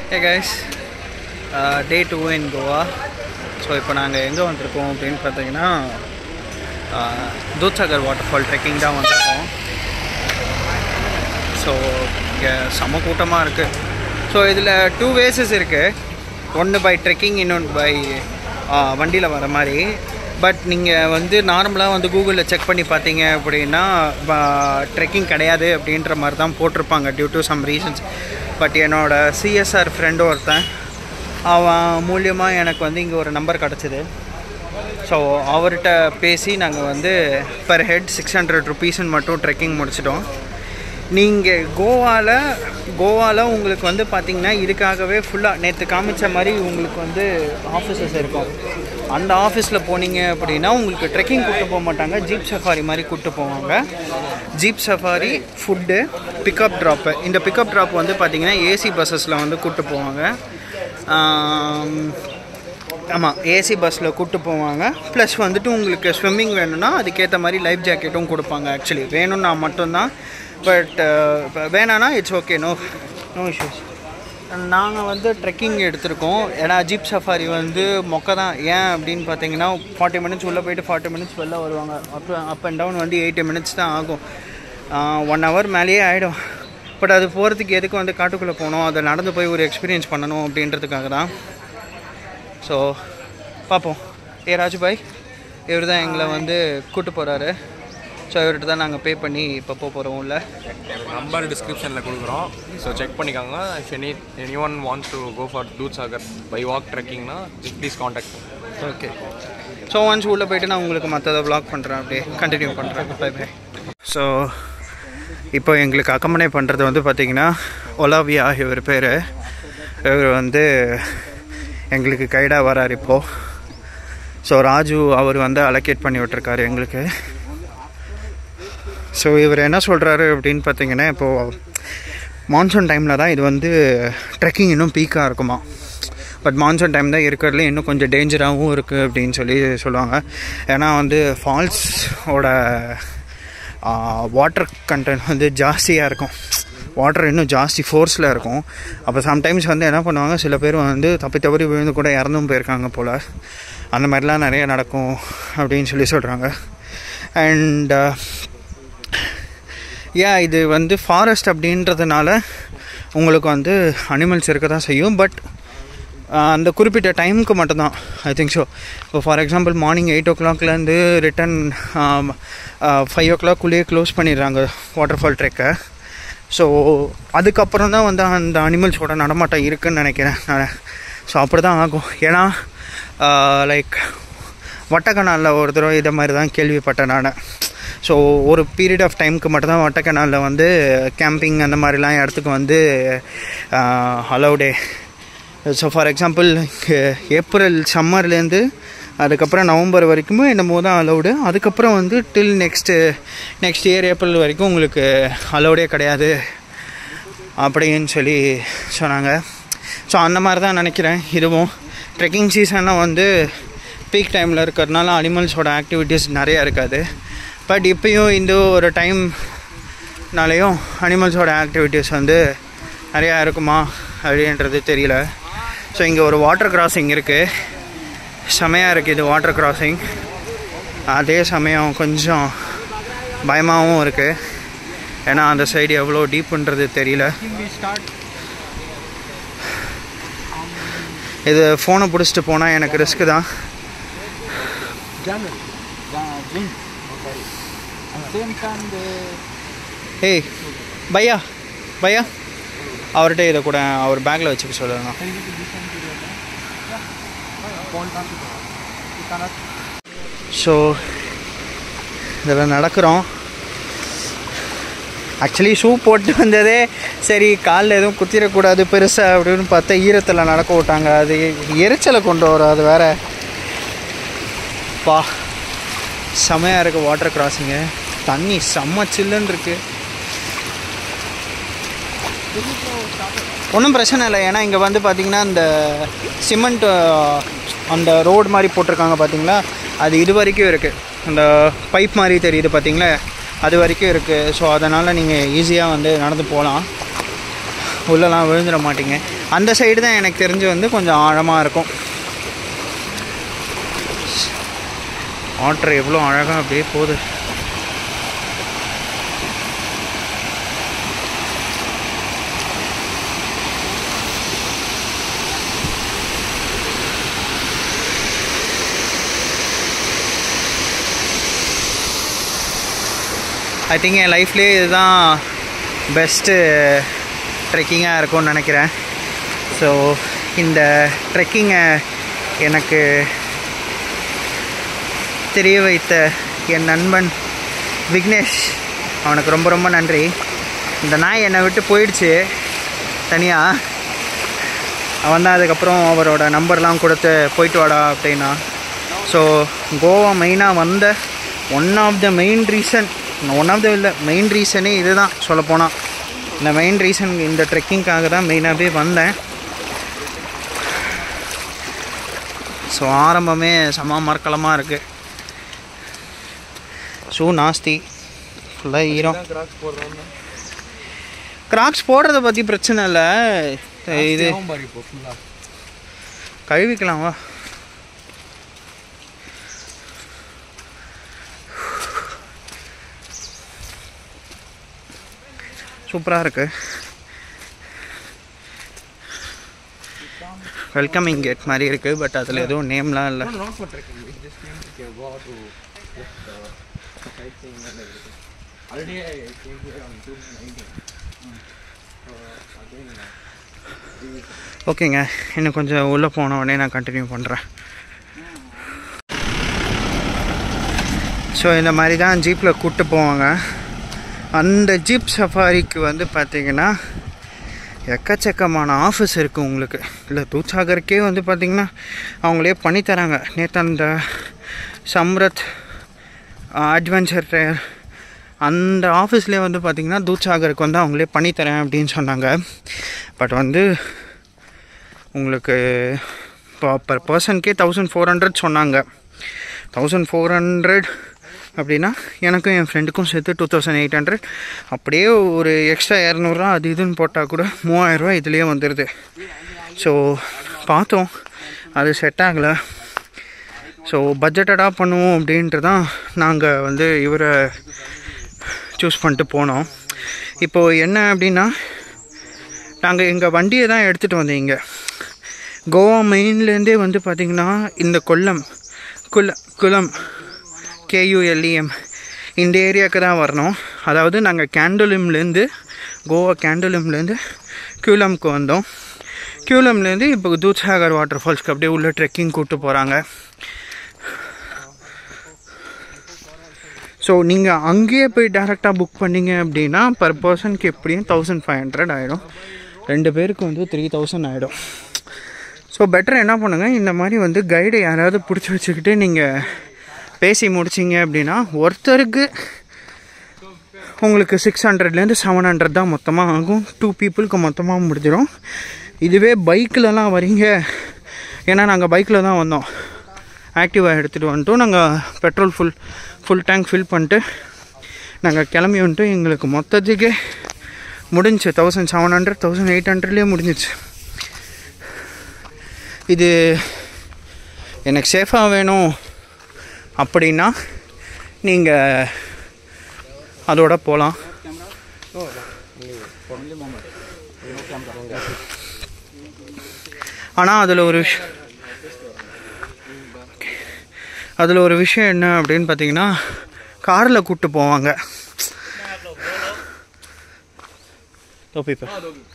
A guys day two in Goa so இப்போ நாங்கள் எங்கே வந்திருக்கோம் அப்படின்னு பார்த்தீங்கன்னா தூத்சாகர் வாட்டர் ஃபால் ட்ரெக்கிங் தான் வந்திருக்கோம் ஸோ இங்கே செம கூட்டமாக இருக்குது ஸோ இதில் டூ வேஸஸ் இருக்குது ஒன்று பை ட்ரெக்கிங் இன்னொன்று பை வண்டியில் வர மாதிரி பட் நீங்கள் வந்து நார்மலாக வந்து கூகுளில் செக் பண்ணி பார்த்தீங்க அப்படின்னா ட்ரெக்கிங் கிடையாது அப்படின்ற மாதிரி தான் போட்டிருப்பாங்க due to some reasons but என்னோடய சிஎஸ்ஆர் ஃப்ரெண்டு ஒருத்தன் அவன் மூலியமாக எனக்கு வந்து இங்கே ஒரு நம்பர் கிடச்சிது ஸோ அவர்கிட்ட பேசி நாங்கள் வந்து பர் ஹெட் சிக்ஸ் ஹண்ட்ரட் ருபீஸ்ன்னு மட்டும் ட்ரெக்கிங் முடிச்சிட்டோம் நீங்கள் கோவாவில் கோவாவில் உங்களுக்கு வந்து பார்த்தீங்கன்னா இதுக்காகவே ஃபுல்லாக நேற்று காமிச்ச மாதிரி உங்களுக்கு வந்து ஆஃபீஸஸ் இருக்கும் அந்த ஆஃபீஸில் போனீங்க அப்படின்னா உங்களுக்கு ட்ரெக்கிங் கூப்பிட்டு போக மாட்டாங்க ஜீப் சஃபாரி மாதிரி கூப்பிட்டு போவாங்க jeep safari food pickup drop இந்த பிக்கப் ட்ராப் வந்து பார்த்தீங்கன்னா ஏசி பஸ்ஸஸில் வந்து கூப்பிட்டு போவாங்க ஆமாம் ஏசி பஸ்ஸில் கூப்பிட்டு போவாங்க ப்ளஸ் வந்துட்டு உங்களுக்கு ஸ்விம்மிங் வேணும்னா அதுக்கேற்ற மாதிரி லைஃப் ஜாக்கெட்டும் கொடுப்பாங்க ஆக்சுவலி வேணும்னா மட்டும்தான் பட் வேணான்னா it's okay no no issues நாங்கள் வந்து ட்ரெக்கிங் எடுத்திருக்கோம் ஏன்னா ஜீப் சஃபாரி வந்து மொக்க தான் ஏன் அப்படின்னு பார்த்தீங்கன்னா ஃபார்ட்டி மினிட்ஸ் உள்ளே போயிட்டு ஃபார்ட்டி மினிட்ஸ் வெளில வருவாங்க அப் அப் அண்ட் டவுன் வந்து எயிட்டி மினிட்ஸ் தான் ஆகும் ஒன் ஹவர் மேலேயே ஆகிடும் பட் அது போகிறதுக்கு எதுக்கு வந்து காட்டுக்குள்ளே போகணும் அதை நடந்து போய் ஒரு எக்ஸ்பீரியன்ஸ் பண்ணணும் அப்படின்றதுக்காக தான் ஸோ பார்ப்போம் ஏ ராஜுபாய் இவர் தான் எங்களை வந்து கூட்டு போகிறாரு ஸோ இவர்கிட்ட தான் நாங்கள் பே பண்ணி இப்போ போக போகிறோம் உள்ள நம்பர் டிஸ்கிரிப்ஷனில் கொடுக்குறோம் ஸோ செக் பண்ணிக்கோங்க if any any one wants to go for Dudh Sagar by walk ட்ரெக்கிங்னா just please contact okay so once உள்ளே போயிட்டு நான் உங்களுக்கு மற்றதை வ்ளாக் பண்ணுறேன் அப்படியே கண்டினியூ பண்ணுறேன் பை பை ஸோ இப்போ எங்களுக்கு அக்கமனை பண்ணுறது வந்து பார்த்திங்கன்னா ஒலாவியா இவர் பேர் இவர் வந்து எங்களுக்கு கைடாக வரார் இப்போது ஸோ ராஜு அவர் வந்து அலோகேட் பண்ணி விட்டுருக்காரு எங்களுக்கு ஸோ இவர் என்ன சொல்கிறாரு அப்படின்னு பார்த்தீங்கன்னா இப்போது மான்சூன் டைமில் தான் இது வந்து ட்ரெக்கிங் இன்னும் பீக்காக இருக்குமா பட் மான்சூன் டைம் தான் இருக்கிறதுல இன்னும் கொஞ்சம் டேஞ்சராகவும் இருக்குது அப்படின்னு சொல்லி சொல்லுவாங்க ஏன்னா வந்து ஃபால்ஸோட வாட்டர் கண்டென்ட் வந்து ஜாஸ்தியாக இருக்கும் வாட்டர் இன்னும் ஜாஸ்தி ஃபோர்ஸில் இருக்கும் அப்போ சம்டைம்ஸ் வந்து என்ன பண்ணுவாங்க சில பேர் வந்து தப்பி தவறி விழுந்து கூட இறந்தும் போயிருக்காங்க போல் அந்த மாதிரிலாம் நிறைய நடக்கும் அப்படின்னு சொல்லி சொல்கிறாங்க அண்ட் ஏன் இது வந்து ஃபாரஸ்ட் அப்படின்றதுனால உங்களுக்கு வந்து அனிமல்ஸ் இருக்க தான் செய்யும் பட் அந்த குறிப்பிட்ட டைமுக்கு மட்டும்தான் ஐ திங்க் ஸோ இப்போ ஃபார் எக்ஸாம்பிள் மார்னிங் எயிட் ஓ கிளாக்லேருந்து ரிட்டன் ஃபைவ் ஓ கிளாக்குள்ளேயே க்ளோஸ் பண்ணிடுறாங்க வாட்டர் ஃபால் ட்ரெக்கை ஸோ அதுக்கப்புறம் தான் வந்து அந்த அனிமல்ஸோட நடமாட்டம் இருக்குதுன்னு நினைக்கிறேன் நான் ஸோ அப்படி தான் ஆகும் ஏன்னா லைக் வட்டக்கனாலில் ஒரு தடவை இதை மாதிரி தான் கேள்விப்பட்டேன் நான் ஸோ ஒரு பீரியட் ஆஃப் டைமுக்கு மட்டும்தான் வட்டக்கனாலில் வந்து கேம்பிங் அந்த மாதிரிலாம் இடத்துக்கு வந்து அலௌடே ஸோ ஃபார் எக்ஸாம்பிள் ஏப்ரல் சம்மர்லேருந்து அதுக்கப்புறம் நவம்பர் வரைக்குமே என்னமோ தான் அலௌடு அதுக்கப்புறம் வந்து till next next year April வரைக்கும் உங்களுக்கு அலௌடே கிடையாது அப்படின்னு சொல்லி சொன்னாங்க ஸோ அந்த மாதிரி தான் நினைக்கிறேன் இதுவும் ட்ரெக்கிங் சீசன்லாம் வந்து பீக் டைமில் இருக்கிறதுனால அனிமல்ஸோட ஆக்டிவிட்டீஸ் நிறையா இருக்காது பட் இப்போயும் இந்த ஒரு டைம்னாலேயும் அனிமல்ஸோட ஆக்டிவிட்டீஸ் வந்து நிறையா இருக்குமா அப்படின்றது தெரியல ஸோ இங்கே ஒரு வாட்டர் கிராசிங் இருக்குது செமையாக இருக்குது இது வாட்டர் கிராசிங் அதே சமயம் கொஞ்சம் பயமாகவும் இருக்குது ஏன்னா அந்த சைடு எவ்வளோ டீப்புன்றது தெரியல இது ஃபோனை பிடிச்சிட்டு போனால் எனக்கு ரிஸ்க்கு தான் ஏய் பையா பையா அவர்கிட்ட இதை கூட அவர் பேக்கில் வச்சுக்க சொல்லணும் ஸோ இதில் நடக்கிறோம் ஆக்சுவலி ஷூ போட்டு வந்ததே சரி காலில் எதுவும் குத்திடக்கூடாது பெருசாக அப்படின்னு பார்த்தா ஈரத்தில் நடக்க விட்டாங்க அது எரிச்சலை கொண்டு வரும் அது வேற பா செமையாக இருக்குது வாட்டர் கிராசிங்கு தண்ணி செம்ம சில்லுன்னு இருக்குது ஒன்றும் பிரச்சனை இல்லை ஏன்னா இங்கே வந்து பார்த்திங்கன்னா இந்த சிமெண்ட் அந்த ரோடு மாதிரி போட்டிருக்காங்க பார்த்தீங்களா அது இது வரைக்கும் இருக்குது அந்த பைப் மாதிரி தெரியுது பார்த்தீங்களா அது வரைக்கும் இருக்குது ஸோ அதனால் நீங்கள் ஈஸியாக வந்து நடந்து போகலாம் உள்ளலாம் விழுந்துட மாட்டீங்க அந்த சைடு தான் எனக்கு தெரிஞ்சு வந்து கொஞ்சம் ஆழமாக இருக்கும் வாட்டர் எவ்வளோ அழகாக அப்படியே போகுது ஐ திங்க் என் லைஃப்லேயே இதுதான் பெஸ்ட்டு ட்ரெக்கிங்காக இருக்கும்னு நினைக்கிறேன் ஸோ இந்த ட்ரெக்கிங்கை எனக்கு தெரிய வைத்த என் நண்பன் விக்னேஷ் அவனுக்கு ரொம்ப ரொம்ப நன்றி இந்த நாய் என்னை விட்டு போயிடுச்சு தனியாக அவன் தான் அதுக்கப்புறம் அவரோட நம்பர்லாம் கொடுத்து போயிட்டு வாடா அப்படின்னா ஸோ கோவா மெயினாக வந்த one of the main reason one of the இல்லை மெயின் ரீசனே இதுதான் சொல்லப்போனால் இந்த மெயின் ரீசன் இந்த ட்ரெக்கிங்காக தான் மெயினாகவே வந்தேன் ஸோ ஆரம்பமே செம மறக்கலமாக இருக்குது ஷூ நாஸ்தி ஃபுல்லாக ஈரம் கிராக்ஸ் போடுறோம்னா கிராக்ஸ் போடுறத பற்றி பிரச்சனை இல்லை இது பாரு இப்போ ஃபுல்லாக கழுவிக்கலாம் வா சூப்பராக இருக்கு வெல்கமிங் கேட் மாதிரி இருக்கு பட் அதில் எதுவும் நேம்லாம் இல்லை not for trekking. We just came to go out to just uh, sightseeing and everything. Already I came here on 2019. So again, uh, ஓகேங்க இன்னும் கொஞ்சம் உள்ளே போன உடனே நான் கண்டினியூ பண்ணுறேன் ஸோ இந்த மாதிரி தான் ஜீப்பில் கூப்பிட்டு போவாங்க அந்த ஜீப் சஃபாரிக்கு வந்து பார்த்தீங்கன்னா எக்கச்சக்கமான ஆஃபீஸ் இருக்குது உங்களுக்கு இல்லை தூச்சாகருக்கே வந்து பார்த்திங்கன்னா அவங்களே பண்ணித்தராங்க நேற்று அந்த சம்ரத் அட்வென்ச்சர் ட்ரையர் அந்த ஆஃபீஸ்லேயே வந்து பார்த்திங்கன்னா தூச்சாகருக்கு வந்து அவங்களே பண்ணித்தரேன் அப்படின்னு சொன்னாங்க பட் வந்து உங்களுக்கு இப்போ பர் பர்சனுக்கே தௌசண்ட் ஃபோர் ஹண்ட்ரட் சொன்னாங்க தௌசண்ட் ஃபோர் ஹண்ட்ரட் அப்படின்னா எனக்கும் என் ஃப்ரெண்டுக்கும் சேர்த்து டூ தௌசண்ட் எயிட் ஹண்ட்ரட் அப்படியே ஒரு எக்ஸ்ட்ரா இரநூறுவா அது இதுன்னு போட்டால் கூட மூவாயிரரூவா இதுலேயே வந்துடுது ஸோ பார்த்தோம் அது செட் ஆகலை ஸோ பட்ஜெட்டடாக பண்ணுவோம் அப்படின்ட்டு தான் நாங்கள் வந்து இவரை சூஸ் பண்ணிட்டு போனோம் இப்போது என்ன அப்படின்னா நாங்கள் எங்கள் வண்டியை தான் எடுத்துகிட்டு வந்தோம் இங்கே கோவா மெயின்லேருந்தே வந்து பார்த்திங்கன்னா இந்த கொல்லம் குல குளம் கேயூஎல்இஎம் இந்த ஏரியாவுக்கு தான் வரணும் அதாவது நாங்கள் கேண்டோலிம்லேருந்து கோவா கேண்டோலிம்லேருந்து கியூலம்க்கு வந்தோம் கியூலம்லேருந்து இப்போ தூத்சாகர் வாட்டர் ஃபால்ஸ்க்கு அப்படியே உள்ள ட்ரெக்கிங் கூப்பிட்டு போகிறாங்க ஸோ நீங்கள் அங்கேயே போய் டேரெக்டாக புக் பண்ணீங்க அப்படின்னா பர் பர்சனுக்கு எப்படியும் தௌசண்ட் ஃபைவ் ஹண்ட்ரட் ஆகிடும் ரெண்டு பேருக்கு வந்து த்ரீ தௌசண்ட் ஆகிடும் ஸோ பெட்டர் என்ன பண்ணுங்கள் இந்த மாதிரி வந்து கைடை யாராவது பிடிச்சி வச்சுக்கிட்டு நீங்கள் பேசி முடிச்சிங்க அப்படின்னா ஒருத்தருக்கு உங்களுக்கு சிக்ஸ் ஹண்ட்ரட்லேருந்து செவன் ஹண்ட்ரட் தான் மொத்தமாக ஆகும் டூ பீப்புளுக்கு மொத்தமாக முடிஞ்சிடும் இதுவே பைக்கிலலாம் வரீங்க ஏன்னா நாங்கள் பைக்கில் தான் வந்தோம் ஆக்டிவாக எடுத்துகிட்டு வந்துட்டோம் நாங்கள் petrol full full tank fill பண்ணிட்டு நாங்கள் கிளம்பி வந்துட்டு எங்களுக்கு மொத்தத்துக்கே முடிஞ்சுச்சு thousand seven hundred thousand eight ஹண்ட்ரட்லேயே முடிஞ்சிச்சு இது எனக்கு சேஃபாக வேணும் அப்படின்னா நீங்கள் அதோட போகலாம் ஆனால் அதில் ஒரு விஷ் அதில் ஒரு விஷயம் என்ன அப்படின்னு பார்த்தீங்கன்னா காரில் கூப்பிட்டு போவாங்க தோப்பிப்பா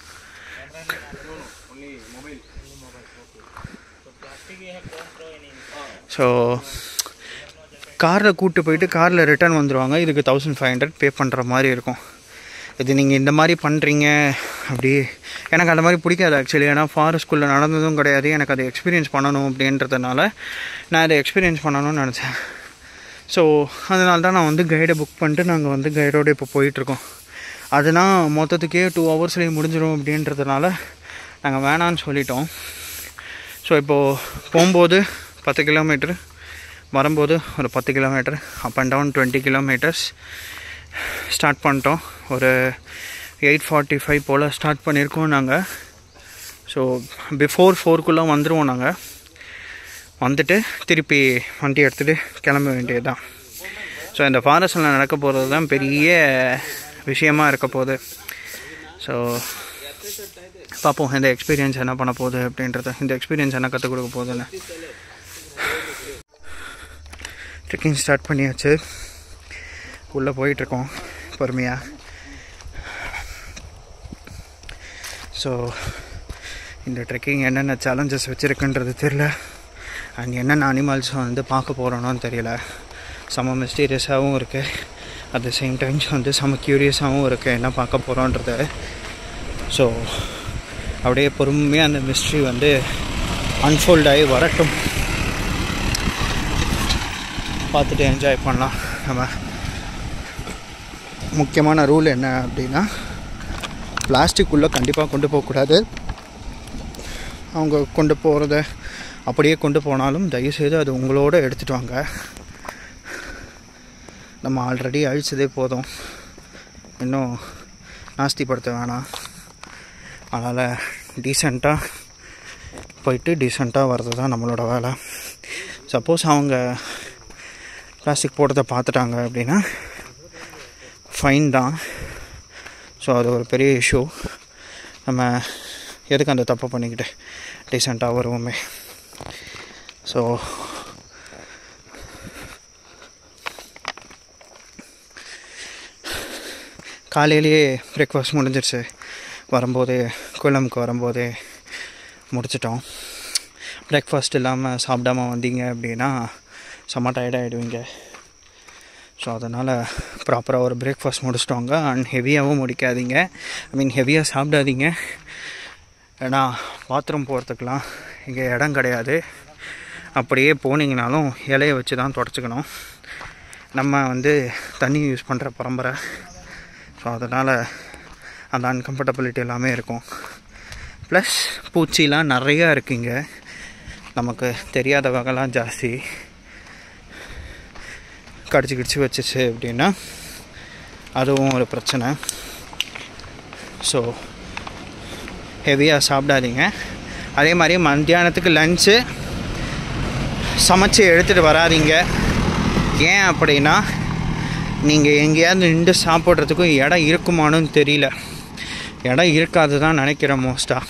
ஸோ காரில் கூப்பிட்டு போயிட்டு காரில் ரிட்டர்ன் வந்துடுவாங்க இதுக்கு தௌசண்ட் ஃபைவ் ஹண்ட்ரட் பே பண்ணுற மாதிரி இருக்கும் இது நீங்கள் இந்த மாதிரி பண்ணுறீங்க அப்படி எனக்கு அந்த மாதிரி பிடிக்காது ஆக்சுவலி ஏன்னா ஃபாரஸ்ட்குள்ளே நடந்ததும் கிடையாது எனக்கு அதை எக்ஸ்பீரியன்ஸ் பண்ணணும் அப்படின்றதுனால நான் அதை எக்ஸ்பீரியன்ஸ் பண்ணணும்னு நினச்சேன் ஸோ அதனால தான் நான் வந்து கைடை புக் பண்ணிட்டு நாங்கள் வந்து கைடோடு இப்போ போயிட்டுருக்கோம் அதுனா மொத்தத்துக்கே டூ ஹவர்ஸ்லேயே முடிஞ்சிடும் அப்படின்றதுனால நாங்கள் வேணான்னு சொல்லிட்டோம் ஸோ இப்போது போகும்போது பத்து கிலோமீட்ரு வரும்போது ஒரு பத்து kilometre up and down twenty kilometres start பண்ணிட்டோம் ஒரு எயிட் ஃபார்ட்டி ஃபைவ் போல் ஸ்டார்ட் பண்ணியிருக்கோம் நாங்கள் ஸோ பிஃபோர் ஃபோர்க்குள்ளே வந்துடுவோம் நாங்கள் வந்துட்டு திருப்பி வண்டி எடுத்துகிட்டு கிளம்ப வேண்டியது தான் ஸோ இந்த ஃபாரஸ்டில் நடக்க போகிறது தான் பெரிய விஷயமா இருக்க போகுது ஸோ பார்ப்போம் இந்த எக்ஸ்பீரியன்ஸ் என்ன பண்ண போகுது அப்படின்றத இந்த எக்ஸ்பீரியன்ஸ் என்ன கற்றுக் கொடுக்க போகுதுன்னு ட்ரெக்கிங் ஸ்டார்ட் பண்ணியாச்சு உள்ளே போயிட்டுருக்கோம் பொறுமையாக ஸோ இந்த ட்ரெக்கிங் என்னென்ன சேலஞ்சஸ் வச்சுருக்குன்றது தெரில அண்ட் என்னென்ன அனிமல்ஸ் வந்து பார்க்க போகிறோன்னு தெரியல செம மிஸ்டீரியஸாகவும் இருக்குது அட் த சேம் டைம்ஸ் வந்து செம க்யூரியஸாகவும் இருக்குது என்ன பார்க்க போகிறோன்றது ஸோ அப்படியே பொறுமையாக அந்த மிஸ்ட்ரி வந்து அன்ஃபோல்ட் ஆகி வரட்டும் பார்த்துட்டு என்ஜாய் பண்ணலாம் நம்ம முக்கியமான ரூல் என்ன அப்படின்னா பிளாஸ்டிக் உள்ளே கண்டிப்பாக கொண்டு போகக்கூடாது அவங்க கொண்டு போகிறத அப்படியே கொண்டு போனாலும் தயவுசெய்து அது உங்களோட எடுத்துகிட்டு வாங்க நம்ம ஆல்ரெடி அழிச்சதே போதும் இன்னும் நாஸ்திப்படுத்த வேணாம் அதனால் டீசெண்டாக போயிட்டு டீசெண்டாக வர்றது தான் நம்மளோட வேலை சப்போஸ் அவங்க பிளாஸ்டிக் போட்டதை பார்த்துட்டாங்க அப்படின்னா ஃபைன் தான் ஸோ அது ஒரு பெரிய இஷ்யூ நம்ம எதுக்கு அந்த தப்பை பண்ணிக்கிட்டு டீசெண்டாக வருவோமே ஸோ காலையிலேயே பிரேக்ஃபாஸ்ட் முடிஞ்சிருச்சு வரும்போதே குளமுக்கு வரும்போதே முடிச்சிட்டோம் பிரேக்ஃபாஸ்ட் இல்லாமல் சாப்பிடாம வந்தீங்க அப்படின்னா செம்ம டயர்டாகிடுவீங்க ஸோ அதனால் ப்ராப்பராக ஒரு பிரேக்ஃபாஸ்ட் முடிச்சிட்டோங்க அண்ட் ஹெவியாகவும் முடிக்காதீங்க ஐ மீன் ஹெவியாக சாப்பிடாதீங்க ஏன்னா பாத்ரூம் போகிறதுக்கெலாம் இங்கே இடம் கிடையாது அப்படியே போனீங்கனாலும் இலையை வச்சு தான் தொடச்சிக்கணும் நம்ம வந்து தண்ணி யூஸ் பண்ணுற பரம்பரை ஸோ அதனால் அந்த அன்கம்ஃபர்டபிலிட்டி எல்லாமே இருக்கும் ப்ளஸ் பூச்சிலாம் நிறையா இருக்குங்க நமக்கு தெரியாத வகைலாம் ஜாஸ்தி கடிச்சு கிடிச்சு வச்சுச்சு அப்படின்னா அதுவும் ஒரு பிரச்சனை ஸோ ஹெவியாக சாப்பிடாதீங்க அதே மாதிரி மத்தியானத்துக்கு லஞ்சு சமைச்சு எடுத்துகிட்டு வராதீங்க ஏன் அப்படின்னா நீங்கள் எங்கேயாவது நின்று சாப்பிட்றதுக்கும் இடம் இருக்குமான்னு தெரியல இடம் இருக்காது தான் நினைக்கிறேன் மோஸ்ட்டாக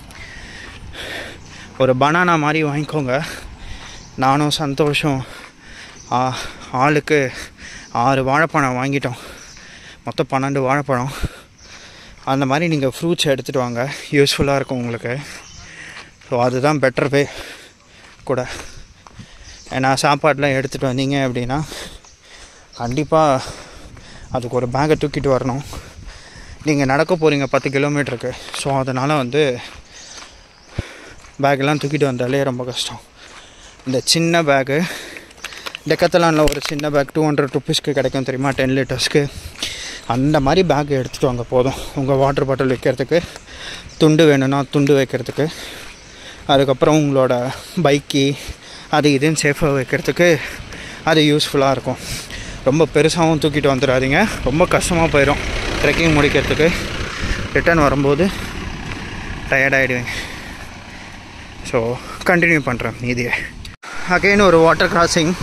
ஒரு பனானா மாதிரி வாங்கிக்கோங்க நானும் சந்தோஷம் ஆ, ஆளுக்கு ஆறு வாழைப்பழம் வாங்கிட்டோம் மொத்தம் பன்னெண்டு வாழைப்பழம் அந்த மாதிரி நீங்கள் ஃப்ரூட்ஸ் எடுத்துகிட்டு வாங்க யூஸ்ஃபுல்லாக இருக்கும் உங்களுக்கு ஸோ அதுதான் பெட்டர் வே கூட ஏன்னா சாப்பாடெலாம் எடுத்துகிட்டு வந்தீங்க அப்படின்னா கண்டிப்பாக அதுக்கு ஒரு பேக்கை தூக்கிட்டு வரணும் நீங்கள் நடக்க போகிறீங்க பத்து கிலோமீட்டருக்கு ஸோ அதனால் வந்து பேக்கெல்லாம் தூக்கிட்டு வந்தாலே ரொம்ப கஷ்டம் இந்த சின்ன பேக்கு டெக்கத்தலானில் ஒரு சின்ன பேக் டூ ஹண்ட்ரட் ருபீஸ்க்கு கிடைக்கும் தெரியுமா டென் லிட்டர்ஸ்க்கு அந்த மாதிரி பேக் எடுத்துகிட்டு வாங்க போதும் உங்கள் வாட்டர் பாட்டில் வைக்கிறதுக்கு துண்டு வேணும்னா துண்டு வைக்கிறதுக்கு அதுக்கப்புறம் உங்களோட பைக்கி அது இதுன்னு சேஃபாக வைக்கிறதுக்கு அது யூஸ்ஃபுல்லாக இருக்கும் ரொம்ப பெருசாகவும் தூக்கிட்டு வந்துடாதீங்க ரொம்ப கஷ்டமாக போயிடும் ட்ரெக்கிங் முடிக்கிறதுக்கு ரிட்டர்ன் வரும்போது டயர்டாகிடுவீங்க ஸோ கண்டினியூ பண்ணுறேன் மீதியை அகைன் ஒரு வாட்டர் கிராசிங்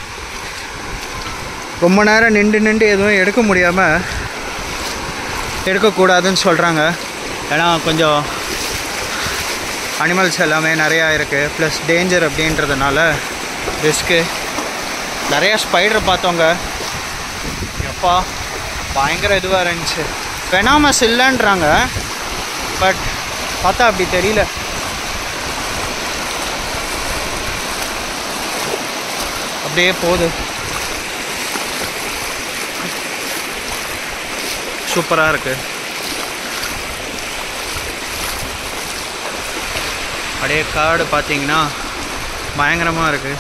ரொம்ப நேரம் நின்று நின்று எதுவும் எடுக்க முடியாமல் எடுக்கக்கூடாதுன்னு சொல்கிறாங்க ஏன்னா கொஞ்சம் அனிமல்ஸ் எல்லாமே நிறையா இருக்குது ப்ளஸ் டேஞ்சர் அப்படின்றதுனால ரிஸ்க்கு நிறையா ஸ்பைடர் பார்த்தோங்க எப்பா பயங்கர இதுவாக இருந்துச்சு வெனாமஸ் இல்லைன்றாங்க பட் பார்த்தா அப்படி தெரியல அப்படியே போகுது சூப்பராக இருக்கு அப்படியே காடு பார்த்தீங்கன்னா பயங்கரமாக இருக்கு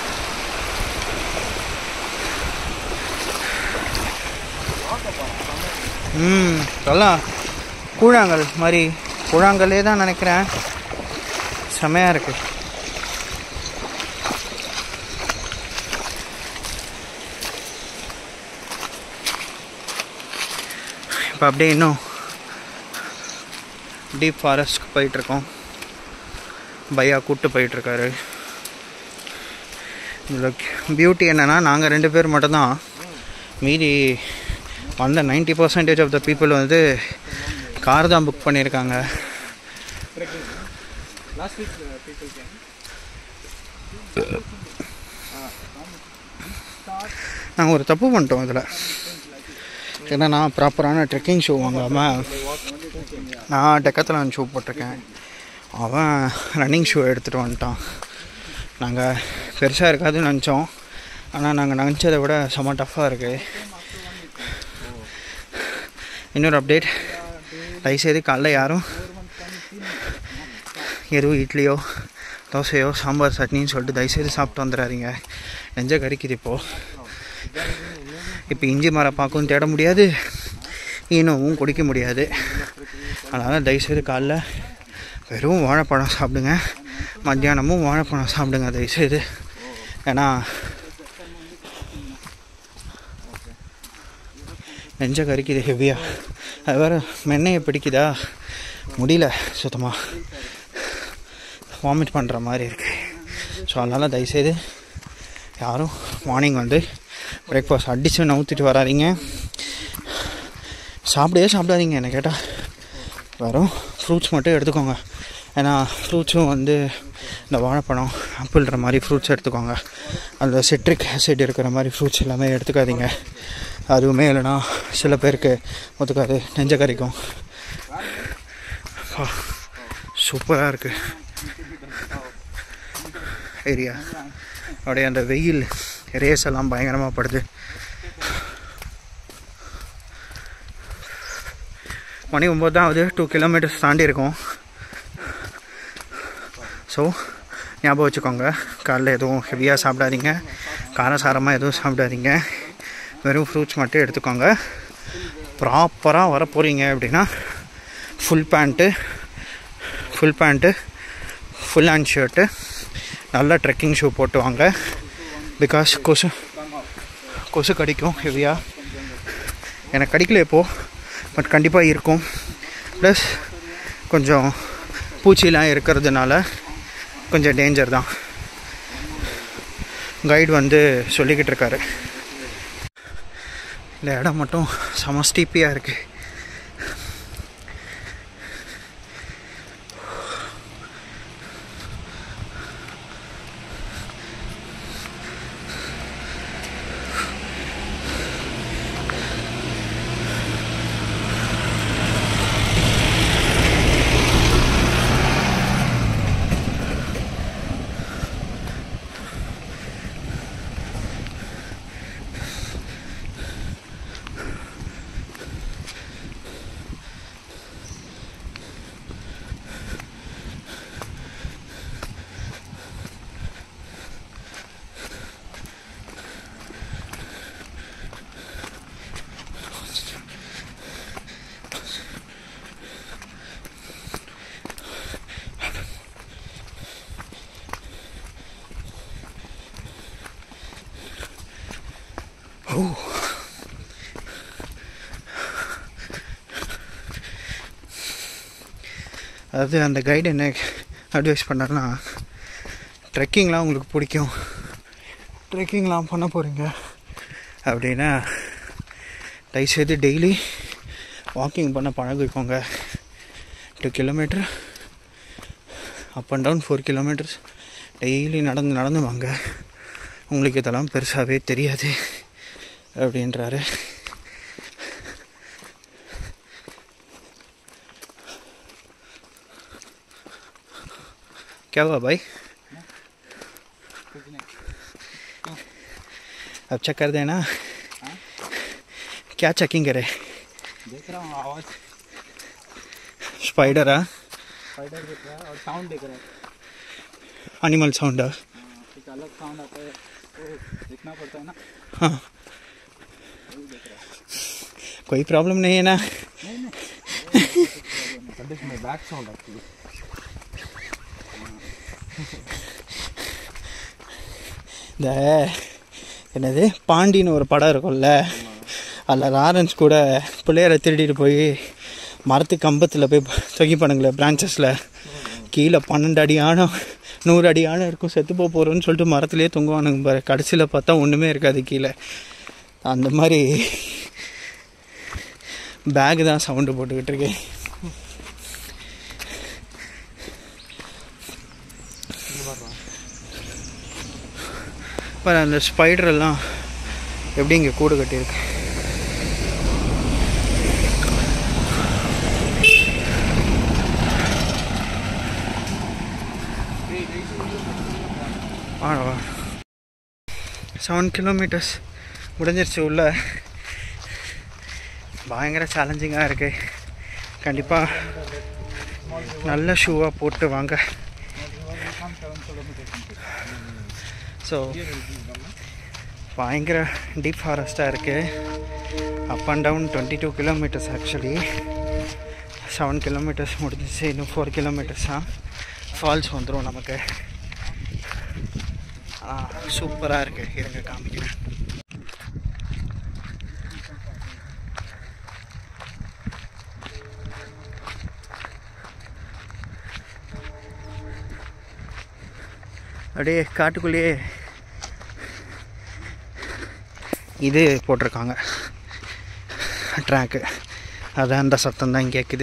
ம் சொல்லலாம் கூழாங்கல் மாதிரி கூழாங்கல்லே தான் நினைக்கிறேன் செமையாக இருக்கு இப்போ அப்படியே இன்னும் டீப் ஃபாரஸ்ட்க்கு போயிட்டுருக்கோம் பையா கூப்பிட்டு போயிட்டுருக்காரு இதில் பியூட்டி என்னென்னா நாங்கள் ரெண்டு பேர் மட்டும்தான் மீதி வந்த ninety percentage of the people வந்து கார் தான் புக் பண்ணியிருக்காங்க trekking. Last week uh, people came. நாங்கள் ஒரு தப்பு பண்ணிட்டோம் இதில் ஏன்னா நான் ப்ராப்பரான ட்ரெக்கிங் ஷூ வாங்காமல் நான் டெக்கத்தில் ஷூ போட்டிருக்கேன் அவன் ரன்னிங் ஷூ எடுத்துகிட்டு வந்துட்டான் நாங்கள் பெருசாக இருக்காதுன்னு நினச்சோம் ஆனால் நாங்கள் நினச்சதை விட செம்ம டஃப்பாக இருக்குது இன்னொரு அப்டேட் தயவுசெய்து காலைல யாரும் எதுவும் இட்லியோ தோசையோ சாம்பார் சட்னின்னு சொல்லிட்டு தயவுசெய்து சாப்பிட்டு வந்துடாதீங்க நெஞ்ச கறிக்குது இப்போது இப்போ இஞ்சி மரம் பார்க்கவும் தேட முடியாது ஈனவும் குடிக்க முடியாது அதனால் தயவுசெய்து காலைல வெறும் வாழைப்பழம் சாப்பிடுங்க மத்தியானமும் வாழைப்பழம் சாப்பிடுங்க தயவுசெய்து ஏன்னா நெஞ்ச கறிக்குது ஹெவியாக அது வேறு மென்னையை பிடிக்குதா முடியல சுத்தமாக வாமிட் பண்ணுற மாதிரி இருக்குது ஸோ அதனால் தயவுசெய்து யாரும் மார்னிங் வந்து பிரேக்ஃபாஸ்ட் அடித்து நவுத்திட்டு வராதீங்க சாப்பிடவே சாப்பிடாதீங்க என்ன கேட்டால் வெறும் ஃப்ரூட்ஸ் மட்டும் எடுத்துக்கோங்க ஏன்னா ஃப்ரூட்ஸும் வந்து இந்த வாழைப்பழம் ஆப்பிள்ன்ற மாதிரி ஃப்ரூட்ஸ் எடுத்துக்கோங்க அதில் சிட்ரிக் ஆசிட் இருக்கிற மாதிரி ஃப்ரூட்ஸ் எல்லாமே எடுத்துக்காதீங்க அதுவுமே இல்லைன்னா சில பேருக்கு ஒத்துக்காது நெஞ்ச கறிக்கும் சூப்பராக இருக்குது ஏரியா அப்படியே அந்த வெயில் ரேஸ் எல்லாம் பயங்கரமாக படுது மணி ஒம்பது தான் ஆகுது டூ கிலோமீட்டர்ஸ் தாண்டி இருக்கும் ஸோ ஞாபகம் வச்சுக்கோங்க காலைல எதுவும் ஹெவியாக சாப்பிடாதீங்க காரசாரமாக எதுவும் சாப்பிடாதீங்க வெறும் ஃப்ரூட்ஸ் மட்டும் எடுத்துக்கோங்க ப்ராப்பராக வர போகிறீங்க அப்படின்னா full pant full pant full hand shirt நல்ல ட்ரெக்கிங் ஷூ போட்டு வாங்க பிகாஸ் கொசு கொசு கடிக்கும் ஹெவியாக எனக்கு கடிக்கல இப்போது பட் கண்டிப்பாக இருக்கும் ப்ளஸ் கொஞ்சம் பூச்சிலாம் இருக்கிறதுனால கொஞ்சம் டேஞ்சர் தான் கைடு வந்து சொல்லிக்கிட்டு இருக்காரு இந்த இடம் மட்டும் செம ஸ்டீப்பியாக இருக்குது அதாவது அந்த கைடு என்ன அட்வைஸ் பண்ணார்னா ட்ரெக்கிங்லாம் உங்களுக்கு பிடிக்கும் ட்ரெக்கிங்லாம் பண்ண போகிறீங்க அப்படின்னா தயவுசெய்து டெய்லி வாக்கிங் பண்ண பழகிக்கோங்க two kilometre up and down four kilometres daily நடந்து நடந்து வாங்க உங்களுக்கு இதெல்லாம் பெருசாகவே தெரியாது அப்படின்றாரு क्या हुआ भाई अब चेक कर देना क्या चेकिंग करे देख रहा हूँ आवाज स्पाइडर है स्पाइडर देख रहा है और साउंड देख रहा है एनिमल साउंड है हाँ, एक अलग साउंड आता है तो देखना पड़ता है ना हाँ वही देख रहा है कोई प्रॉब्लम नहीं है ना That is my back sound actually. இந்த என்னது பாண்டின்னு ஒரு படம் இருக்கும்ல அதில் லாரன்ஸ் கூட பிள்ளையரை திருடிட்டு போய் மரத்து கம்பத்தில் போய் தொங்கி பண்ணுங்களே பிரான்ச்சஸில் கீழே பன்னெண்டு அடி ஆழம் நூறு அடி ஆழம் இருக்கும் செத்து போக போகிறோன்னு சொல்லிட்டு மரத்துலேயே தொங்குவானுங்க பாரு கடைசியில் பார்த்தா ஒன்றுமே இருக்காது கீழே அந்த மாதிரி பேக் தான் சவுண்டு போட்டுக்கிட்டு இருக்கேன் பாரு அந்த ஸ்பைடர் எல்லாம் எப்படி இங்கே கூடு கட்டியிருக்கு ஆ செவன் கிலோமீட்டர்ஸ் முடிஞ்சிருச்சு உள்ள பயங்கர சேலஞ்சிங்காக இருக்கு கண்டிப்பாக நல்ல ஷூவாக போட்டு வாங்க ஸோ பயங்கர டீப் ஃபாரஸ்ட்டாக இருக்குது up and down twenty two kilometres actually seven kilometres முடிஞ்சிச்சு இன்னும் ஃபோர் கிலோமீட்டர்ஸாக ஃபால்ஸ் வந்துடும் நமக்கு சூப்பராக இருக்குது இருங்க காமிக்கிறேன் அப்படியே காட்டுக்குள்ளேயே இது போட்டிருக்காங்க ட்ராக்கு அதான் அந்த சத்தம் தான் கேட்குது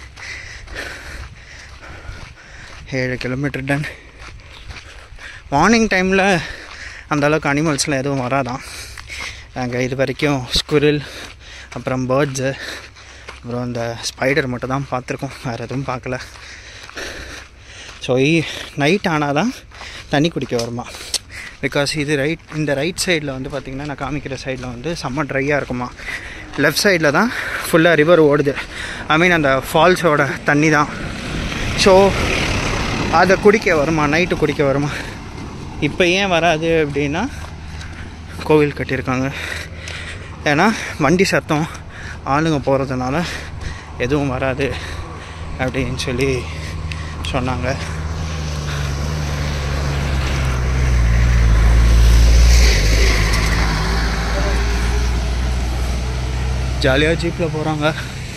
ஏழு கிலோமீட்டர் டன் மார்னிங் டைமில் அந்தளவுக்கு அனிமல்ஸ்லாம் எதுவும் வராதான் நாங்கள் இது வரைக்கும் ஸ்குரில் அப்புறம் பேர்ட்ஸு அப்புறம் இந்த ஸ்பைடர் மட்டும் தான் பார்த்துருக்கோம் வேறு எதுவும் பார்க்கல ஸோ நைட் ஆனால் தான் தண்ணி குடிக்க வருமா பிகாஸ் இது ரைட் இந்த ரைட் சைடில் வந்து பார்த்திங்கன்னா நான் காமிக்கிற சைடில் வந்து செம்ம ட்ரையாக இருக்குமா லெஃப்ட் சைடில் தான் ஃபுல்லாக ரிவர் ஓடுது ஐ மீன் அந்த ஃபால்ஸோட தண்ணி தான் ஸோ அதை குடிக்க வருமா நைட்டு குடிக்க வருமா இப்போ ஏன் வராது அப்படின்னா கோவில் கட்டியிருக்காங்க ஏன்னா வண்டி சத்தம் ஆளுங்க போகிறதுனால எதுவும் வராது அப்படின்னு சொல்லி சொன்னாங்க ஜாலியாக ஜீப்பில் போகிறாங்க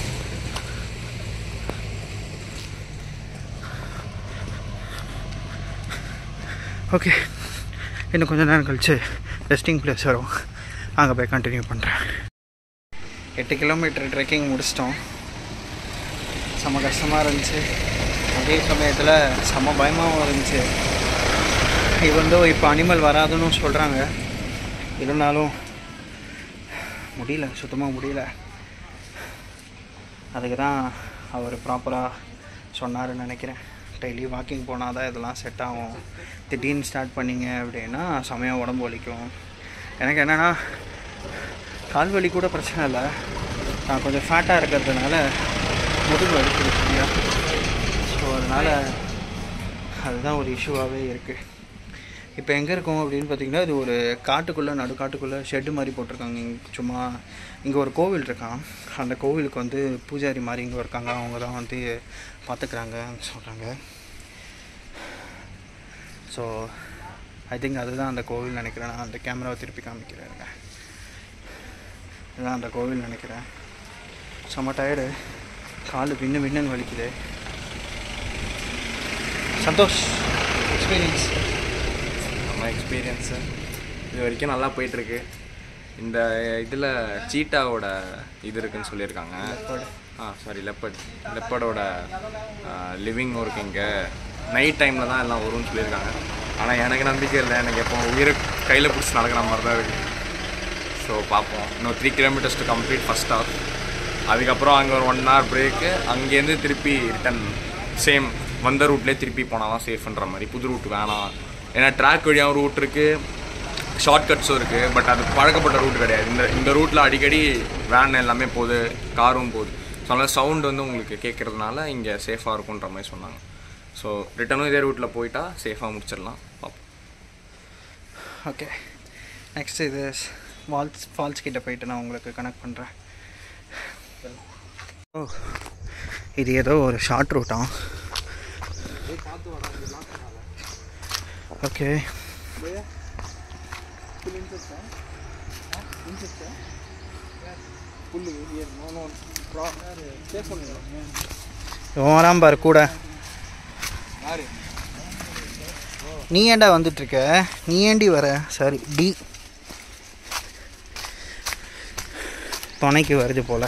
ஓகே இன்னும் கொஞ்சம் நேரம் கழிச்சு ரெஸ்டிங் பிளேஸ் வரும் அங்கே போய் கண்டினியூ பண்ணுறேன் எட்டு கிலோமீட்டர் ட்ரெக்கிங் முடிச்சிட்டோம் செம்ம கஷ்டமாக இருந்துச்சு அதே சமயத்தில் செம்ம பயமாகவும் இருந்துச்சு இது வந்து இப்போ அனிமல் வராதுன்னு சொல்கிறாங்க இருந்தாலும் முடியல சுத்தமாக முடியல அதுக்கு தான் அவர் ப்ராப்பராக சொன்னாருன்னு நினைக்கிறேன் டெய்லி வாக்கிங் போனால் தான் இதெல்லாம் செட் ஆகும் திடீர்னு ஸ்டார்ட் பண்ணிங்க அப்படின்னா செமையாக உடம்பு வலிக்கும் எனக்கு என்னென்னா கால் வலி கூட பிரச்சனை இல்லை நான் கொஞ்சம் ஃபேட்டாக இருக்கிறதுனால முதுகு வலிக்குது சரியா ஸோ அதனால் அதுதான் ஒரு இஷ்யூவாகவே இருக்குது இப்போ எங்கே இருக்கோம் அப்படின்னு பார்த்தீங்கன்னா இது ஒரு காட்டுக்குள்ளே நடுக்காட்டுக்குள்ளே ஷெட்டு மாதிரி போட்டிருக்காங்க இங்க சும்மா இங்கே ஒரு கோவில் இருக்கான் அந்த கோவிலுக்கு வந்து பூஜாரி மாதிரி இங்கே இருக்காங்க அவங்க தான் வந்து பார்த்துக்குறாங்கன்னு சொல்கிறாங்க ஸோ ஐ திங்க் அதுதான் அந்த கோவில் நினைக்கிறேன் நான் அந்த கேமராவை திருப்பி காமிக்கிறேன் இதுதான் அந்த கோவில் நினைக்கிறேன் செம்ம டயர்டு காலு பின்னு பின்னு வலிக்குது சந்தோஷ் எக்ஸ்பீரியன்ஸ் நம்ம எக்ஸ்பீரியன்ஸு இது வரைக்கும் நல்லா போயிட்டுருக்கு இந்த இதில் சீட்டாவோட இது இருக்குன்னு சொல்லியிருக்காங்க ஆ சாரி லெப்பர்ட் லெப்பர்டோட லிவிங் இருக்கு இங்கே நைட் டைமில் தான் எல்லாம் வரும்னு சொல்லியிருக்காங்க ஆனால் எனக்கு நம்பிக்கை இல்லை எனக்கு எப்போ உயிரை கையில் பிடிச்சி நடக்கிற மாதிரி தான் இருக்குது ஸோ பார்ப்போம் இன்னும் three kilometres to complete first half அதுக்கப்புறம் அங்கே ஒரு ஒன் ஹவர் பிரேக்கு அங்கேருந்து திருப்பி ரிட்டன் சேம் வந்த ரூட்லேயே திருப்பி போனால் தான் சேஃப்ன்ற மாதிரி புது ரூட் வேணாம் ஏன்னா ட்ராக் வழியாகவும் ரூட் இருக்குது ஷார்ட்கட்ஸும் இருக்குது பட் அது பழக்கப்பட்ட ரூட் கிடையாது இந்த இந்த ரூட்டில் அடிக்கடி வேன் எல்லாமே போகுது காரும் போகுது ஸோ அதனால் சவுண்ட் வந்து உங்களுக்கு கேட்குறதுனால இங்கே சேஃபாக இருக்குன்ற மாதிரி சொன்னாங்க ஸோ ரிட்டனும் இதே ரூட்டில் போயிட்டா சேஃபாக முடிச்சிடலாம் பார்ப்போம் ஓகே நெக்ஸ்ட் இது ஃபால்ஸ் ஃபால்ஸ் கிட்ட போயிட்டு நான் உங்களுக்கு கனெக்ட் பண்ணுறேன் ஓ இது ஏதோ ஒரு ஷார்ட் ரூட்டா ஓகே இவன் வரான் பாரு கூட நீ ஏன்டா வந்துட்டு இருக்க நீ ஏண்டி வர சாரி டி துணைக்கு வருது போல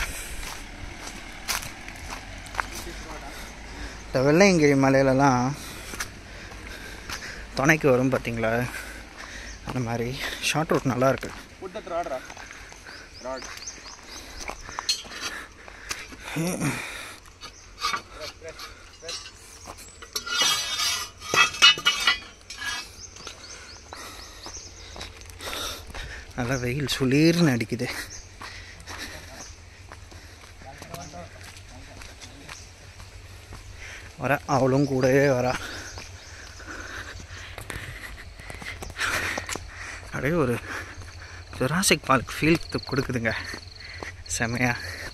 இந்த வெள்ளையங்கிரி மலையிலலாம் துணைக்கு வரும் பார்த்தீங்களா அந்த மாதிரி ஷார்ட் ரூட் நல்லா இருக்கு Put that rod, rod. Rod. நல்லா வெயில் சுளீர்னு அடிக்குது வர அவளும் கூடவே வரா அப்படியே ஒரு ஜொராசிக் பார்க் ஃபீல் கொடுக்குதுங்க செமையா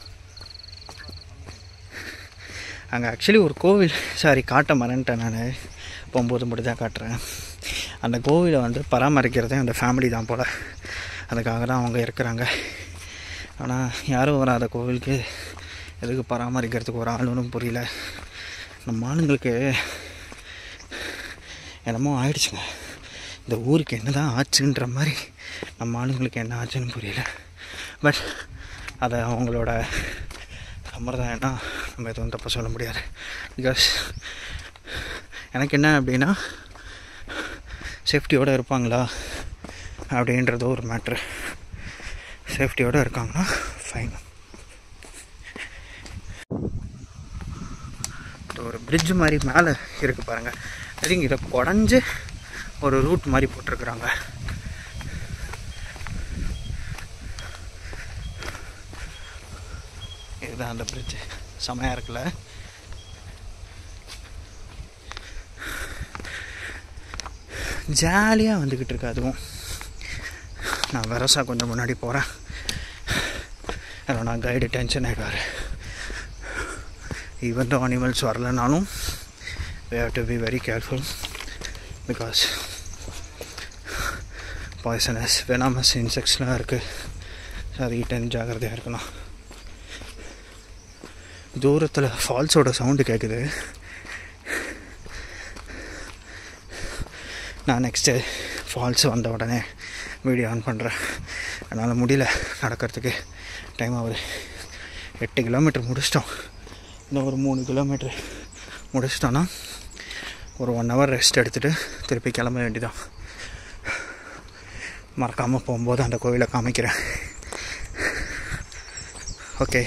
அங்கே ஆக்சுவலி ஒரு கோவில் சாரி காட்ட மறந்துட்டேன் நான் போகும்போது மட்டும் தான் காட்டுறேன் அந்த கோவிலை வந்து பராமரிக்கிறதே அந்த ஃபேமிலி தான் போல் அதுக்காக தான் அவங்க இருக்கிறாங்க ஆனால் யாரும் வராத கோவிலுக்கு எதுக்கு பராமரிக்கிறதுக்கு ஒரு ஆளுன்னு புரியல நம்ம ஆளுங்களுக்கு என்னமோ ஆயிடுச்சுங்க இந்த ஊருக்கு என்ன தான் ஆச்சுன்ற மாதிரி நம்ம ஆளுங்களுக்கு என்ன ஆச்சுன்னு புரியல பட் அதை அவங்களோட சம்பிரதாயம்னா நம்ம எதுவும் தப்பாக சொல்ல முடியாது பிகாஸ் எனக்கு என்ன அப்படின்னா சேஃப்டியோடு இருப்பாங்களா அப்படின்றது ஒரு மேட்ரு சேஃப்டியோடு இருக்காங்கன்னா ஃபைன் ஒரு பிரிட்ஜ் மாதிரி மேலே இருக்குது பாருங்கள் ஐ திங்க் இதை குடஞ்சி ஒரு ரூட் மாதிரி போட்டிருக்குறாங்க இதுதான் அந்த பிரிட்ஜ் செமையாக இருக்குல்ல ஜாலியாக வந்துக்கிட்டு இருக்கு அதுவும் நான் வெரசா கொஞ்சம் முன்னாடி போகிறேன் நான் கைடு டென்ஷன் ஆகிடுவார் ஈவன் தோ அனிமல்ஸ் வரலனாலும் we have to be very careful because poisonous venomous இன்செக்ட்ஸ்லாம் இருக்குது ஸோ அது ஈட்டன் ஜாகிரதையாக இருக்கணும் தூரத்தில் ஃபால்ஸோட சவுண்டு கேட்குது நான் நெக்ஸ்ட்டு ஃபால்ஸ் வந்த உடனே வீடியோ ஆன் பண்ணுறேன் என்னால் முடியல நடக்கிறதுக்கு டைம் ஆகுது எட்டு கிலோமீட்டர் முடிச்சிட்டோம் இன்னும் ஒரு மூணு கிலோமீட்ரு முடிச்சிட்டோன்னா ஒரு ஒன் ஹவர் ரெஸ்ட் எடுத்துகிட்டு திருப்பி கிளம்ப வேண்டியதான் மறக்காமல் போகும்போது அந்த கோவிலை காமிக்கிறேன் ஓகே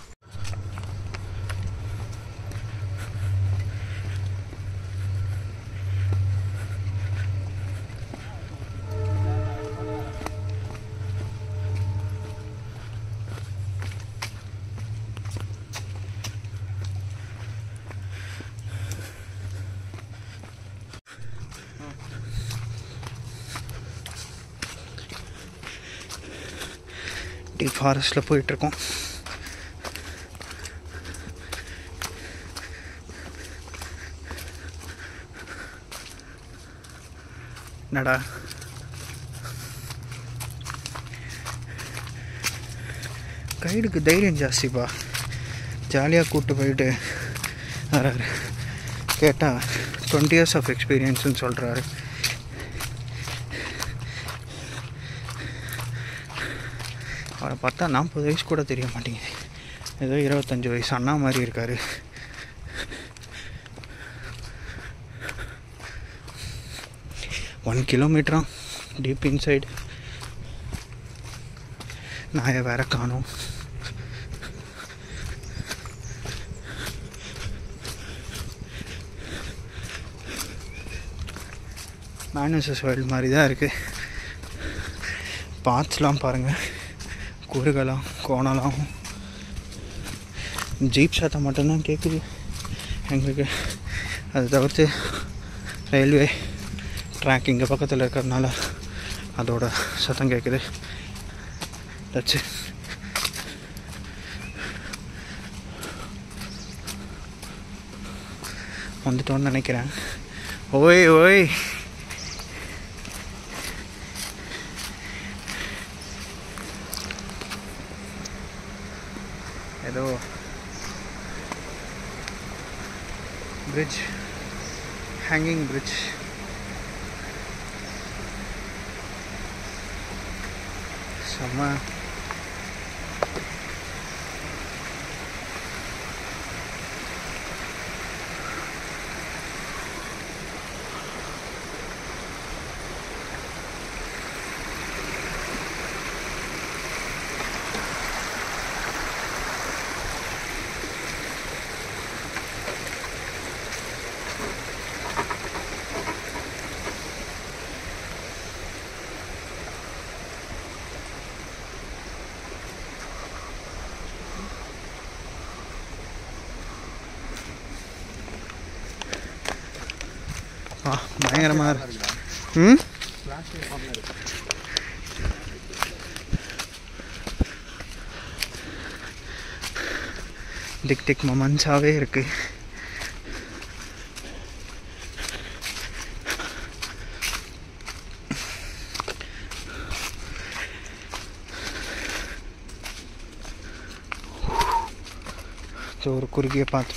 டீப் ஃபாரஸ்ட்டில் போயிட்டுருக்கோம் என்னடா கைடுக்கு தைரியம் ஜாஸ்திப்பா ஜாலியாக கூப்பிட்டு போயிட்டு வராரு கேட்டால் டுவெண்ட்டி இயர்ஸ் ஆஃப் எக்ஸ்பீரியன்ஸ்னு சொல்கிறாரு அவரை பார்த்தா நாற்பது வயசு கூட தெரிய மாட்டேங்குது ஏதோ இருபத்தஞ்சி வயசு அண்ணா மாதிரி இருக்கார் ஒன் கிலோமீட்டரா டீப் இன்சைடு நாயை வேற காணும் மேனசஸ் வேர்ல்டு மாதிரி தான் இருக்குது பார்ட்ஸ்லாம் பாருங்கள் குறுகலாம் கோணலாம் ஜீப் சத்தம் மட்டும்தான் கேட்குது எங்களுக்கு அதை தவிர்த்து ரயில்வே ட்ராக் இங்கே பக்கத்தில் இருக்கிறதுனால அதோட சத்தம் கேட்குது தச்சு வந்துட்டோன்னு நினைக்கிறேன் ஓய் ஓய் ஏதோ பிரிட்ஜ் ஹேங்கிங் பிரிட்ஜ் செம்ம ஆ பயங்கரமாக இருக்கு ம் டிக் டிக் மொமெண்ட்ஸாகவே இருக்கு ஸோ ஒரு குறுகிய பார்த்து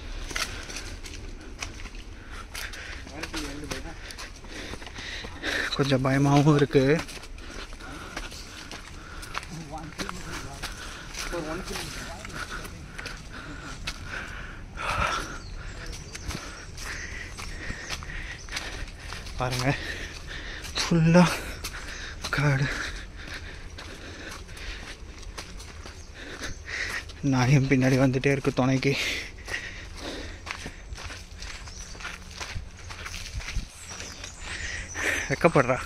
கொஞ்சம் பயமாகவும் இருக்கு பாருங்க ஃபுல்லாக காடு நாயும் பின்னாடி வந்துட்டே இருக்கு துணைக்கு வெக்கப்படுறா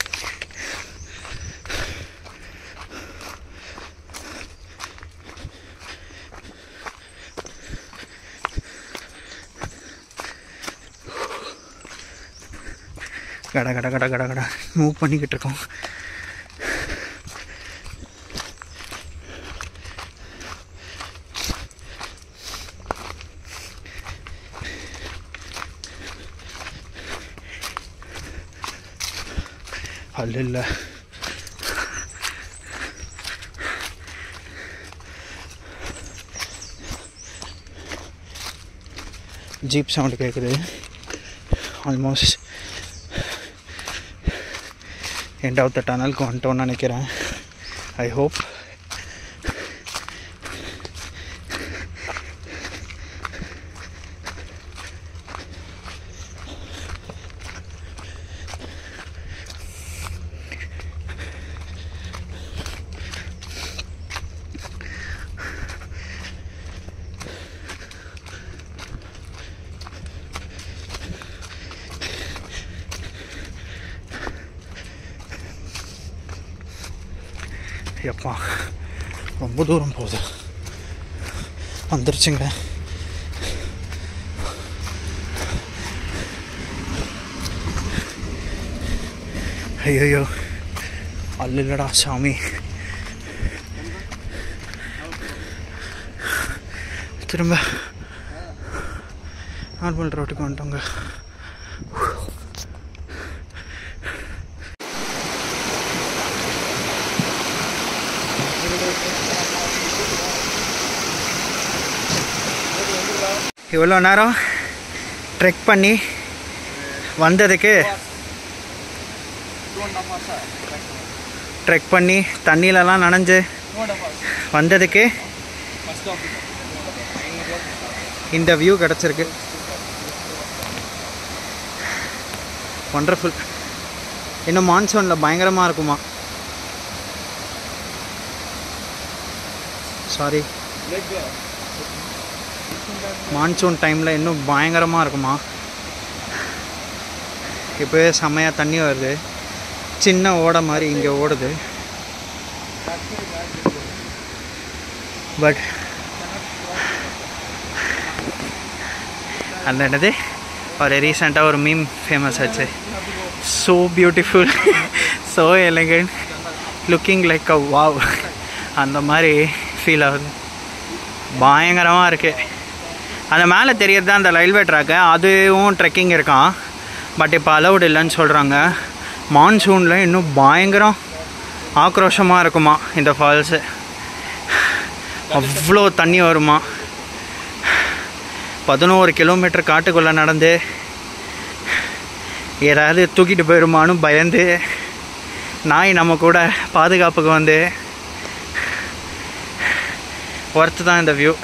கட கட கட கட கட மூவ் பண்ணிக்கிட்டு இருக்கோம் அல்ல இல்லை ஜீப் சவுண்ட் கேட்குது ஆல்மோஸ்ட் எண்ட் ஆஃப் த டனலுக்கு வந்துட்டோன்னு நினைக்கிறேன் ஐ ஹோப் எப்பா ரொம்ப தூரம் போகுது வந்துருச்சுங்க ஐயோ அல்லடா சாமி திரும்ப நார்மல் ரோட்டுக்கு வந்துட்டோங்க இவ்வளோ நேரம் ட்ரெக் பண்ணி வந்ததுக்கு ட்ரெக் பண்ணி தண்ணியிலலாம் நனைஞ்சு வந்ததுக்கு இந்த வியூ கிடச்சிருக்கு ஒண்டர்ஃபுல் இன்னும் மான்சூனில் பயங்கரமாக இருக்குமா சாரி மான்சூன் டைமில் இன்னும் பயங்கரமாக இருக்குமா இப்போவே செம்மையாக தண்ணி வருது சின்ன ஓடை மாதிரி இங்கே ஓடுது பட் அந்த என்னது ஒரு ரீசெண்டாக ஒரு மீம் ஃபேமஸ் ஆச்சு so beautiful so elegant looking like a wow அந்த மாதிரி ஃபீல் ஆகுது பயங்கரமாக இருக்குது அந்த மேலே தெரியறது தான் அந்த ரயில்வே ட்ராக்கு அதுவும் ட்ரெக்கிங் இருக்கான் பட் இப்போ அலௌடு இல்லைன்னு சொல்கிறாங்க மான்சூனில் இன்னும் பயங்கரம் ஆக்ரோஷமாக இருக்குமா இந்த ஃபால்ஸு அவ்வளோ தண்ணி வருமா பதினோரு கிலோமீட்டர் காட்டுக்குள்ளே நடந்து ஏதாவது தூக்கிட்டு போயிடுமான்னு பயந்து நாய் நம்ம கூட பாதுகாப்புக்கு வந்து ஒர்த்து தான் இந்த வியூ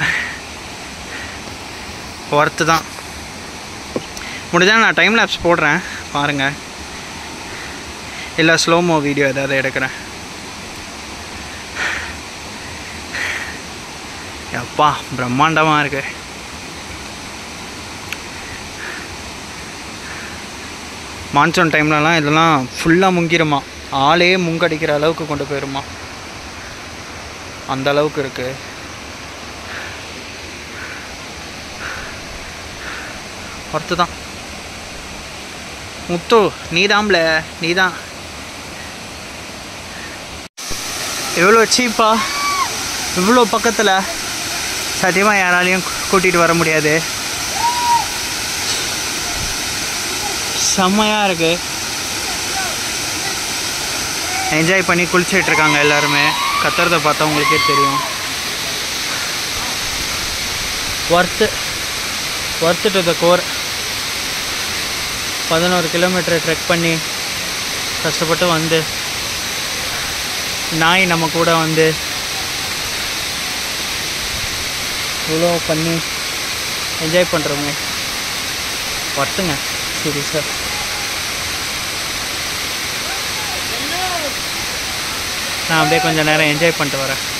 ஒர்த்து தான் முடிஞ்சால் நான் டைம் லேப்ஸ் போடுறேன் பாருங்கள் இல்லை ஸ்லோமோ வீடியோ ஏதாவது எடுக்கிறேன் அப்பா பிரம்மாண்டமாக இருக்கு மான்சூன் டைம்லலாம் இதெல்லாம் ஃபுல்லாக முங்கிருமா ஆளே முங்கடிக்கிற அளவுக்கு கொண்டு போயிருமா அந்த அளவுக்கு இருக்குது ஒர்த்து தான் முத்து நீதாம்ல நீதான் எவ்வளோ சீப்பா இவ்வளோ பக்கத்தில் சத்தியமாக யாராலையும் கூட்டிகிட்டு வர முடியாது செம்மையாக இருக்கு என்ஜாய் பண்ணி குளிச்சிட்டு இருக்காங்க எல்லாருமே கத்துறதை பார்த்தா உங்களுக்கே தெரியும் worth worth to the core பதினோரு கிலோமீட்டர் ட்ரெக் பண்ணி கஷ்டப்பட்டு வந்து நாய் நம்ம கூட வந்து இவ்வளோ பண்ணி என்ஜாய் பண்ணுறோமே ஒர்த்துங்க சீரியஸாக நான் அப்படியே கொஞ்சம் நேரம் என்ஜாய் பண்ணிட்டு வரேன்